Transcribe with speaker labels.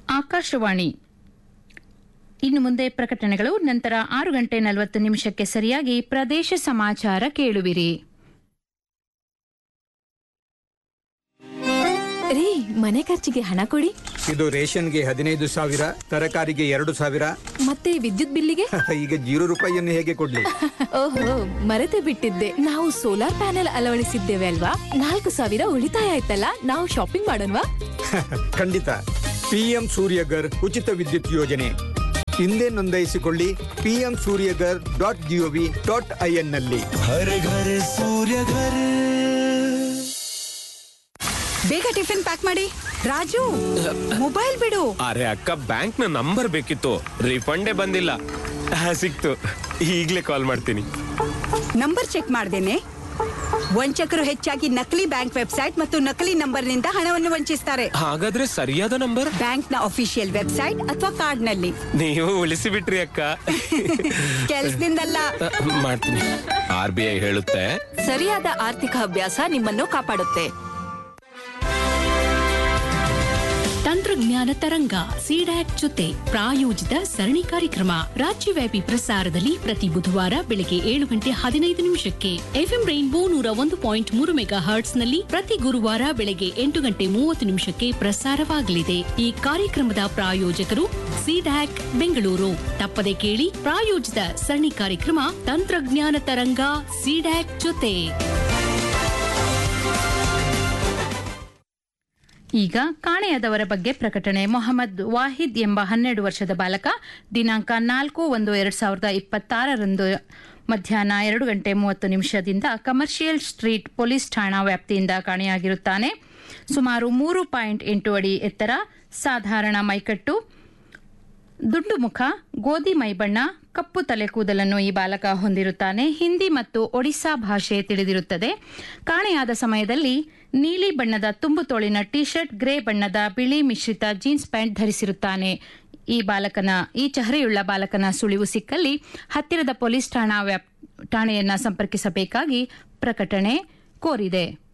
Speaker 1: ಆಕಾಶವಾಣಿ ಇನ್ನು ಮುಂದೆ ಪ್ರಕಟಣೆಗಳು ನಂತರ ಆರು ಗಂಟೆ ನಲವತ್ತು ನಿಮಿಷಕ್ಕೆ ಸರಿಯಾಗಿ ಪ್ರದೇಶ ಸಮಾಚಾರ ಕೇಳುವಿರಿ
Speaker 2: ರೀ ಮನೆ ಖರ್ಚಿಗೆ ಹಣ ಕೊಡಿ
Speaker 3: ಇದು ರೇಷನ್ಗೆ ಹದಿನೈದು ಸಾವಿರ ತರಕಾರಿಗೆ ಎರಡು ಸಾವಿರ
Speaker 2: ಮತ್ತೆ ವಿದ್ಯುತ್ ಬಿಲ್ಲಿಗೆ
Speaker 3: ಈಗ ಜೀರೋ ರೂಪಾಯಿಯನ್ನು ಹೇಗೆ ಕೊಡ್ಲಿ
Speaker 2: ಓಹೋ ಮರೆತೆ ಬಿಟ್ಟಿದ್ದೆ ನಾವು ಸೋಲಾರ್ ಪ್ಯಾನೆಲ್ ಅಳವಡಿಸಿದ್ದೇವೆ ಅಲ್ವಾ ನಾಲ್ಕು ಸಾವಿರ ಉಳಿತಾಯ ಆಯ್ತಲ್ಲ ನಾವು ಶಾಪಿಂಗ್ ಮಾಡೋಣವಾ
Speaker 3: ಖಂಡಿತ ಪಿಎಂ ಸೂರ್ಯಗರ್ ಉಚಿತ ವಿದ್ಯುತ್ ಯೋಜನೆ ಹಿಂದೆ ನೋಂದಾಯಿಸಿಕೊಳ್ಳಿ PM Suryaghar dot GOV dot IN ನಲ್ಲಿ
Speaker 4: हर घर सूर्य घर
Speaker 5: ಬೇಗ ಟಿಫಿನ್ ಪ್ಯಾಕ್ ಮಾಡಿ ರಾಜು ಮೊಬೈಲ್ ಬಿಡು
Speaker 6: ಅರೆ ಅಕ್ಕ ಬ್ಯಾಂಕ್ ನ ನಂಬರ್ ಬೇಕಿತ್ತು ರಿಫಂಡೇ ಬಂದಿಲ್ಲ ಆ, ಸಿಕ್ತು ಈಗ್ಲೇ ಕಾಲ್ ಮಾಡ್ತೀನಿ
Speaker 5: ನಂಬರ್ ಚೆಕ್ ಮಾಡ್ದೇನೆ ವಂಚಕರು ಹೆಚ್ಚಾಗಿ ನಕಲಿ ಬ್ಯಾಂಕ್ ವೆಬ್ಸೈಟ್ ಮತ್ತು ನಕಲಿ ನಂಬರ್ನಿಂದ ಹಣವನ್ನು ವಂಚಿಸ್ತಾರೆ
Speaker 6: ಹಾಗಾದ್ರೆ ಸರಿಯಾದ ನಂಬರ್
Speaker 5: ಬ್ಯಾಂಕ್ನ ಅಫಿಷಿಯಲ್ ವೆಬ್ಸೈಟ್ ಅಥವಾ ಕಾರ್ಡ್ನಲ್ಲಿ
Speaker 6: ನೀವು ಉಳಿಸಿ ಬಿಟ್ರಿ ಅಕ್ಕ
Speaker 5: ಕೆಲ್ಸದಿಂದಲ್ಲ
Speaker 6: ಆ, ಮಾಡ್ತೀನಿ ಆರ್ ಬಿ ಐ ಹೇಳುತ್ತೆ
Speaker 2: ಸರಿಯಾದ ಆರ್ಥಿಕ ಅಭ್ಯಾಸ ನಿಮ್ಮನ್ನು ಕಾಪಾಡುತ್ತೆ
Speaker 7: ತಂತ್ರಜ್ಞಾನ ತರಂಗ ಸಿಡ್ಯಾಕ್ ಜೊತೆ ಪ್ರಾಯೋಜಿತ ಸರಣಿ ಕಾರ್ಯಕ್ರಮ ರಾಜ್ಯವ್ಯಾಪಿ ಪ್ರಸಾರದಲ್ಲಿ ಪ್ರತಿ ಬುಧವಾರ ಬೆಳಗ್ಗೆ ಏಳು ಗಂಟೆ ಹದಿನೈದು ನಿಮಿಷಕ್ಕೆ ಎಫ್ಎಂ ರೈನ್ಬೋ ನೂರ ಒಂದು ಪಾಯಿಂಟ್ ಮೂರು ಮೆಗಾ ಹರ್ಟ್ಸ್ ನಲ್ಲಿ ಪ್ರತಿ ಗುರುವಾರ ಬೆಳಗ್ಗೆ ಎಂಟು ಗಂಟೆ ಮೂವತ್ತು ನಿಮಿಷಕ್ಕೆ ಪ್ರಸಾರವಾಗಲಿದೆ ಈ ಕಾರ್ಯಕ್ರಮದ ಪ್ರಾಯೋಜಕರು ಸಿಡ್ಯಾಕ್ ಬೆಂಗಳೂರು ತಪ್ಪದೆ ಕೇಳಿ ಪ್ರಾಯೋಜಿತ ಸರಣಿ ಕಾರ್ಯಕ್ರಮ ತಂತ್ರಜ್ಞಾನ ತರಂಗ ಸಿಡ್ಯಾಕ್ ಜೊತೆ
Speaker 1: ಈಗ ಕಾಣೆಯಾದವರ ಬಗ್ಗೆ ಪ್ರಕಟಣೆ ಮೊಹಮ್ಮದ್ ವಾಹಿದ್ ಎಂಬ ಹನ್ನೆರಡು ವರ್ಷದ ಬಾಲಕ ದಿನಾಂಕ ನಾಲ್ಕು ಒಂದು ಎರಡ್ ಸಾವಿರದ ಇಪ್ಪತ್ತಾರರಂದು ಮಧ್ಯಾಹ್ನ ಎರಡು ಗಂಟೆ ಮೂವತ್ತು ನಿಮಿಷದಿಂದ ಕಮರ್ಷಿಯಲ್ ಸ್ಟ್ರೀಟ್ ಪೊಲೀಸ್ ಠಾಣಾ ವ್ಯಾಪ್ತಿಯಿಂದ ಕಾಣೆಯಾಗಿರುತ್ತಾನೆ ಸುಮಾರು ಮೂರು ಪಾಯಿಂಟ್ ಎಂಟು ಅಡಿ ಎತ್ತರ ಸಾಧಾರಣ ಮೈಕಟ್ಟು ದುಂಡು ಮುಖ ಗೋಧಿ ಮೈಬಣ್ಣ ಕಪ್ಪು ತಲೆ ಕೂದಲನ್ನು ಈ ಬಾಲಕ ಹೊಂದಿರುತ್ತಾನೆ ಹಿಂದಿ ಮತ್ತು ಒಡಿಸ್ಸಾ ಭಾಷೆ ತಿಳಿದಿರುತ್ತದೆ ಕಾಣೆಯಾದ ಸಮಯದಲ್ಲಿ ನೀಲಿ ಬಣ್ಣದ ತುಂಬು ತೋಳಿನ ಟಿ ಶರ್ಟ್ ಗ್ರೇ ಬಣ್ಣದ ಬಿಳಿ ಮಿಶ್ರಿತ ಜೀನ್ಸ್ ಪ್ಯಾಂಟ್ ಧರಿಸಿರುತ್ತಾನೆ ಈ ಬಾಲಕನ ಈ ಚಹರೆಯುಳ್ಳ ಬಾಲಕನ ಸುಳಿವು ಸಿಕ್ಕಲ್ಲಿ ಹತ್ತಿರದ ಪೊಲೀಸ್ ಠಾಣಾ ವ್ಯಾಪ್ ಠಾಣೆಯನ್ನ ಸಂಪರ್ಕಿಸಬೇಕಾಗಿ ಪ್ರಕಟಣೆ ಕೋರಿದೆ